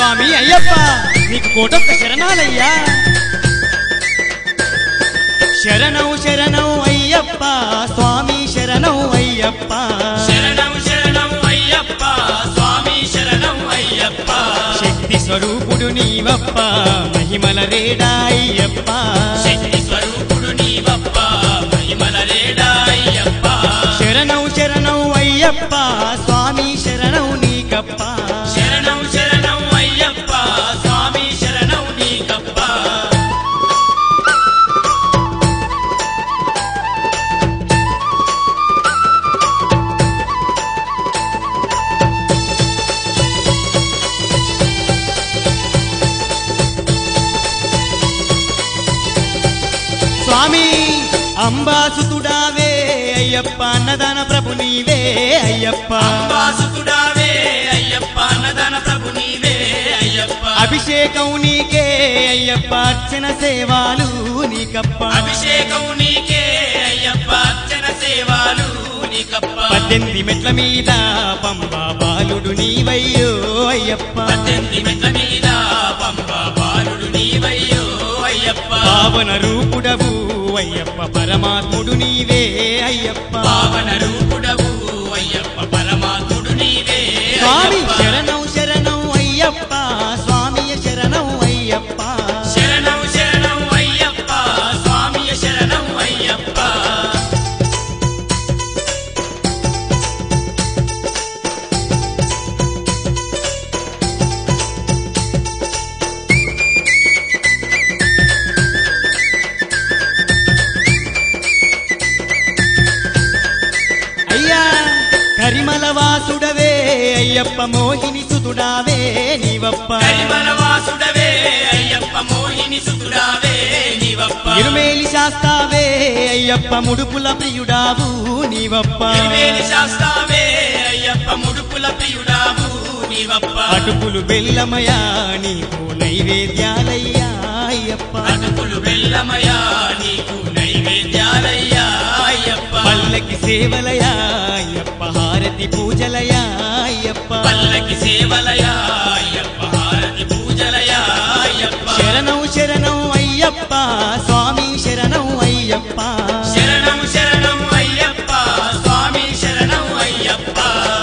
స్వామి అయ్యప్ప నీకు కోటొక్క శరణాలయ్యా శరణం శరణం అయ్యప్ప స్వామి శరణం అయ్యప్ప శరణం శరణం అయ్యప్ప స్వామి శరణం అయ్యప్ప శక్తి స్వరూపుడు నీవప్ప మహిమల రేడా అయ్యప్ప శక్తి స్వరూపుడు నీవప్ప మహిమల రేడా అయ్యప్ప శరణం శరణం అయ్యప్ప స్వామి శరణం నీకప్ప శరణం శరణం అయ్యప్ప స్వామి శరణం నీకప్ప స్వామి అంబాసుతుడావే అయ్యప్ప అన్నదాన ప్రభు నీవే అయ్యప్ప అంబాసుతుడావే అయ్యప్ప అన్నదాన ప్రభు నీవే అయ్యప్ప అభిషేకం నీకే అయ్యప్ప అర్చన సేవాలు నీకప్ప అభిషేకం నీకే అయ్యప్ప అర్చన సేవలు నీకప్ప పద్దెనిమిది మెట్ల మీద పంబా బాలుడు నీవయ్యో అయ్యప్ప పద్దెనిమిది మెట్ల మీద పంప బాలుడు నీవయ్యో అయ్యప్ప పావన రూపుడవు అయ్యప్ప పరమాత్ముడు నీవే అయ్యప్ప పావన రూపుడవు అయ్యప్ప పరమాత్ముడు నీవే స్వామి అయ్యప్ప. శరణం శరణం అయ్యప్ప స్వామి శరణం అయ్యప్ప శరణం శరణం అయ్యప్ప స్వామి శరణం అయ్యప్ప అయ్యా కరిమల వాసుడవే అయ్యప్ప మోహిని సుతుడావే నీవప్ప కరిమల వాసుడవే అయ్యప్ప మోహిని సుతుడావే నీవప్ప ఇరుమేలి శాస్తావే అయ్యప్ప ముడుపుల ప్రియుడావు నీవప్ప తిరుమేని శాస్తావే అయ్యప్ప ముడుపుల ప్రియుడావు నీవప్ప అటుకులు బెల్లమయా నీకు నైవేద్యాలయ్యా అయ్యప్ప అటుకులు బెల్లమయా నీకు నైవేద్యాలయ్యా అయ్యప్ప పల్లకి సేవలయా అయ్యప్ప హారతి పూజలయా అయ్యప్ప పల్లకి సేవలయా అయ్యప్ప హారతి పూజలయా అయ్యప్ప శరణం శరణం అయ్యప్ప స్వామి శరణం అయ్యప్ప శరణం శరణం అయ్యప్ప స్వామి శరణం అయ్యప్ప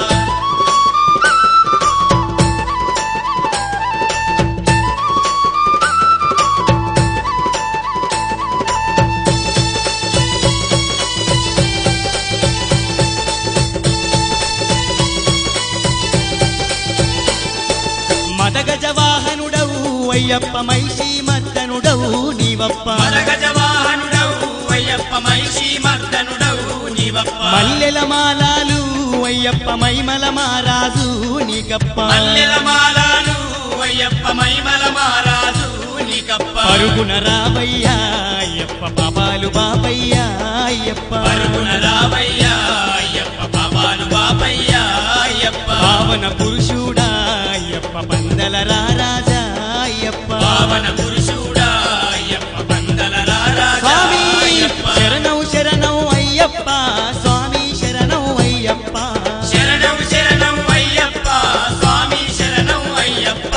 మదగజ వాహనుడవు అయ్యప్ప మైషి మద్దనుడవు నీవప్ప మరగజ వాహనుడవు అయ్యప్ప మహిషి మర్దనుడవు నీవప్ప మల్లెల మాలాలు అయ్యప్ప మైమల మారాజు నీకప్ప మల్లెల మాలాలు అయ్యప్ప మైమల మారాజు నీకప్ప పరుగున రావయ్యా అయ్యప్ప పాపాలు బాపయ్యా అయ్యప్ప పరుగున రావయ్యా అయ్యప్ప పాపాలు బాపయ్యా అయ్యప్ప పావన పురుషుడా అయ్యప్ప పందల రారాజా అయ్యప్ప పావన పురుషుడా అయ్యప్ప పందల రారాజా స్వామి అయ్యప్ప శరణం శరణం అయ్యప్ప స్వామి శరణం అయ్యప్ప శరణం శరణం అయ్యప్ప స్వామి శరణం అయ్యప్ప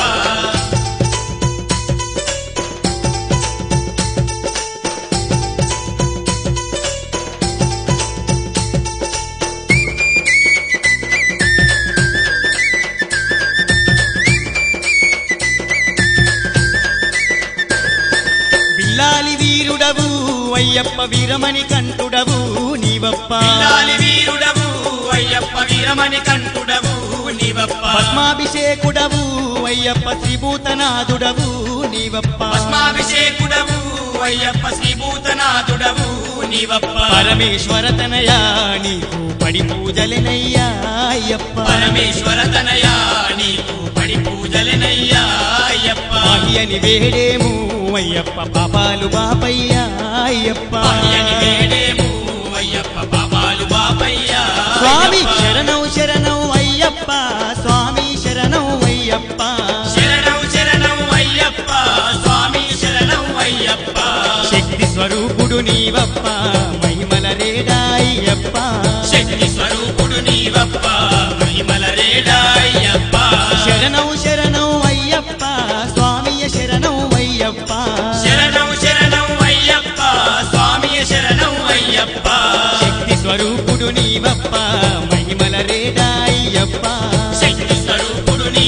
బిల్లాలి వీరుడవు అయ్యప్ప వీరమణి కంఠుడవు నీవప్ప పిల్లాలి వీరుడవు అయ్యప్ప వీరమణి కంఠుడవు నీవప్ప పద్మాభిషేకుడవు అయ్యప్ప శ్రీభూతనాథుడవు నీవప్ప భస్మాభిషేకుడవు అయ్యప్ప శ్రీభూతనాథుడవు నీవప్ప పరమేశ్వర తనయా నీకు పడి పూజలెనయ్యా అయ్యప్ప పరమేశ్వర తనయా నీకు పడి పూజలనయ్యా అయ్యప్ప అని వేడేము అయ్యప్ప పాపాలు బాపయ్యా అయ్యప్ప పాయని వేడేము అయ్యప్ప పాపాలు బాపయ్యా స్వామి అయ్యప్ప. శరణం శరణం అయ్యప్ప స్వామి శరణం అయ్యప్ప శరణం శరణం అయ్యప్ప స్వామి శరణం అయ్యప్ప శక్తి స్వరూపుడు నీవప్ప మహిమల రేడా అయ్యప్ప శక్తి స్వరూపుడు నీవప్ప మహిమల రేడా అయ్యప్ప శరణం శరణం అయ్యప్ప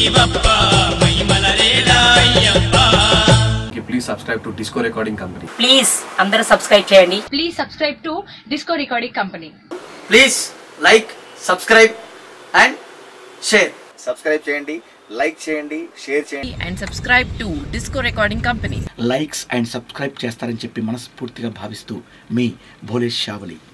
నీవప్ప మహిమలరేలా Ayyappa please subscribe to Disco Recording Company please అందరూ సబ్స్క్రైబ్ చేయండి Please subscribe to Disco Recording Company. Please like subscribe and share subscribe చేయండి లైక్ చేయండి షేర్ చేయండి and subscribe to Disco Recording Company. Likes and subscribe చేస్తారని చెప్పి మనస్ఫూర్తిగా భావిస్తూ మీ భోలేష్ షావలి